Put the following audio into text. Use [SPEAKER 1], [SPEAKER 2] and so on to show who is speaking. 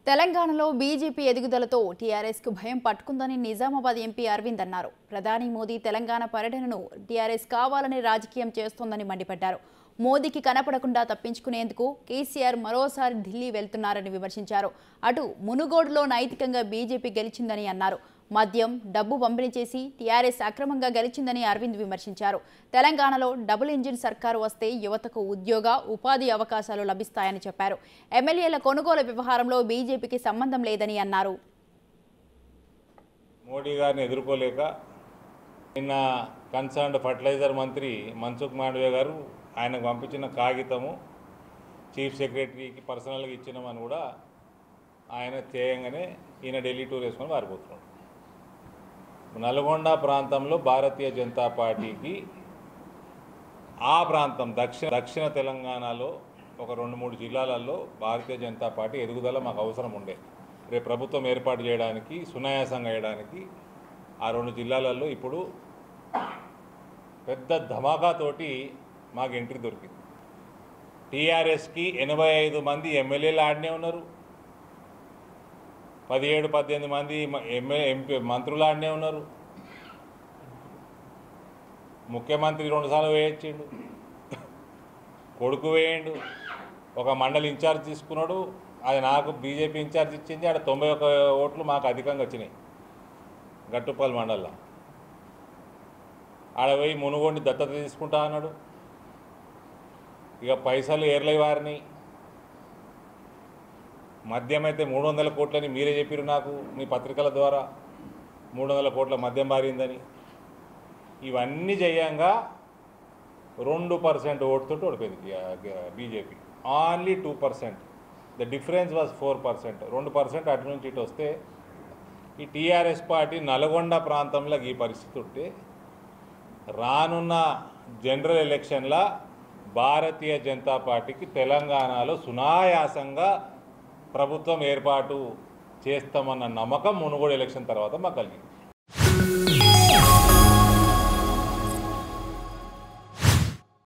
[SPEAKER 1] తెలంగాణలో బీజేపీ ఎదుగుదలతో టీఆర్ఎస్కు భయం పట్టుకుందని నిజామాబాద్ ఎంపీ అరవింద్ అన్నారు ప్రధాని మోదీ తెలంగాణ పర్యటనను టీఆర్ఎస్ కావాలని రాజకీయం చేస్తోందని మండిపడ్డారు మోదీకి కనపడకుండా తప్పించుకునేందుకు కేసీఆర్ మరోసారి ఢిల్లీ వెళ్తున్నారని విమర్శించారు అటు మునుగోడులో నైతికంగా బీజేపీ గెలిచిందని అన్నారు మద్యం డబ్బు పంపిణీ చేసి టీఆర్ఎస్ అక్రమంగా గెలిచిందని అరవింద్ విమర్శించారు తెలంగాణలో డబుల్ ఇంజిన్ సర్కారు వస్తే యువతకు ఉద్యోగ ఉపాధి అవకాశాలు లభిస్తాయని చెప్పారు ఎమ్మెల్యేల కొనుగోలు వ్యవహారంలో బీజేపీకి సంబంధం లేదని అన్నారు
[SPEAKER 2] మోడీ గారిని ఎదుర్కోలేక నిన్న కన్సర్న్డ్ ఫర్టిలైజర్ మంత్రి మన్సుఖ్ మాండవే గారు ఆయనకు పంపించిన కాగితము చీఫ్ సెక్రటరీకి పర్సనల్గా ఇచ్చినామని కూడా ఆయన చేయంగానే ఈయన ఢిల్లీ టూర్ వేసుకొని పారిపోతున్నాడు నల్గొండ ప్రాంతంలో భారతీయ జనతా పార్టీకి ఆ ప్రాంతం దక్షిణ దక్షిణ తెలంగాణలో ఒక రెండు మూడు జిల్లాలలో భారతీయ జనతా పార్టీ ఎదుగుదల మాకు అవసరం ఉండే రేపు ప్రభుత్వం ఏర్పాటు చేయడానికి సునాయాసంగా వేయడానికి ఆ రెండు జిల్లాలలో ఇప్పుడు పెద్ద ధమాకాతోటి మాకు ఎంట్రీ దొరికింది టీఆర్ఎస్కి ఎనభై ఐదు మంది ఎమ్మెల్యేలు ఆడనే ఉన్నారు పదిహేడు పద్దెనిమిది మంది ఎమ్మెల్యే ఎంపీ మంత్రులు ఆడనే ఉన్నారు ముఖ్యమంత్రి రెండుసార్లు వేయించిండు కొడుకు వేయండు ఒక మండలి ఇన్ఛార్జ్ తీసుకున్నాడు అది నాకు బీజేపీ ఇన్ఛార్జ్ ఇచ్చింది ఆడ తొంభై ఒక ఓట్లు మాకు అధికంగా వచ్చినాయి గట్టుపల్లి మండల్లో ఆడ పోయి మునుగోడిని దత్తత తీసుకుంటా అన్నాడు ఇక పైసలు ఏర్లై వారిని మద్యం అయితే మూడు వందల కోట్లని మీరే చెప్పారు నాకు మీ పత్రికల ద్వారా మూడు వందల కోట్ల మద్యం మారిందని ఇవన్నీ చేయంగా రెండు పర్సెంట్ ఓటుతో ఓడిపోయింది BJP only two percent the difference was four percent రెండు పర్సెంట్ అటు నుంచి ఇటు వస్తే ఈ టీఆర్ఎస్ పార్టీ నల్గొండ ప్రాంతంలో ఈ పరిస్థితి ఉంటే రానున్న జనరల్ ఎలక్షన్ల భారతీయ జనతా పార్టీకి తెలంగాణలో సునాయాసంగా ప్రభుత్వం ఏర్పాటు చేస్తామన్న నమ్మకం మునుగోడు ఎలక్షన్ తర్వాత మాకు కలిగింది